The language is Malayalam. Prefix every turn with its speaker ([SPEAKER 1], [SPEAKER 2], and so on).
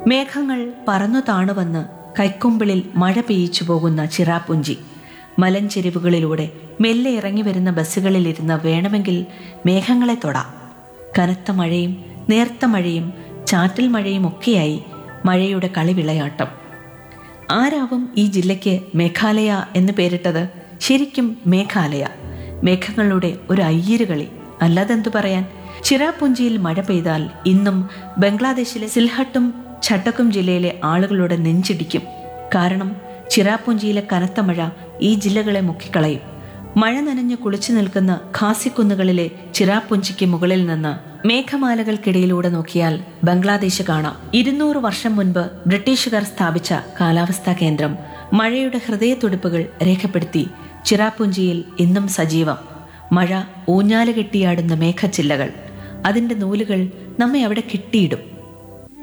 [SPEAKER 1] മേഘങ്ങൾ പറന്നു താണുവന്ന് കൈക്കൊമ്പിളിൽ മഴ പെയ്യിച്ചു പോകുന്ന ചിറാപ്പുഞ്ചി മലഞ്ചെരിവുകളിലൂടെ മെല്ലെ ഇറങ്ങി വരുന്ന ബസ്സുകളിലിരുന്ന് വേണമെങ്കിൽ മേഘങ്ങളെ തൊടാം കനത്ത മഴയും നേർത്ത മഴയും ചാറ്റൽ മഴയും ഒക്കെയായി മഴയുടെ കളിവിളയാട്ടം ആരാവും ഈ ജില്ലയ്ക്ക് മേഘാലയ എന്ന് പേരിട്ടത് ശരിക്കും മേഘാലയ മേഘങ്ങളുടെ ഒരു അയ്യരുകളി അല്ലാതെന്തു പറയാൻ ചിറാപുഞ്ചിയിൽ മഴ പെയ്താൽ ഇന്നും ബംഗ്ലാദേശിലെ സിൽഹട്ടും ഛട്ടക്കും ജില്ലയിലെ ആളുകളുടെ നെഞ്ചിടിക്കും കാരണം ചിറാപുഞ്ചിയിലെ കനത്ത മഴ ഈ ജില്ലകളെ മുക്കിക്കളയും മഴ നനഞ്ഞു കുളിച്ചു നിൽക്കുന്ന ഖാസിക്കുന്നുകളിലെ ചിറാപുഞ്ചിക്ക് മുകളിൽ നിന്ന് മേഘമാലകൾക്കിടയിലൂടെ നോക്കിയാൽ ബംഗ്ലാദേശ് കാണാം ഇരുന്നൂറ് വർഷം മുൻപ് ബ്രിട്ടീഷുകാർ സ്ഥാപിച്ച കാലാവസ്ഥാ കേന്ദ്രം മഴയുടെ ഹൃദയത്തുടിപ്പുകൾ രേഖപ്പെടുത്തി ചിറാപുഞ്ചിയിൽ ഇന്നും സജീവം മഴ ഊഞ്ഞാല് കെട്ടിയാടുന്ന മേഘച്ചില്ലകൾ അതിന്റെ നൂലുകൾ നമ്മെ അവിടെ കെട്ടിയിടും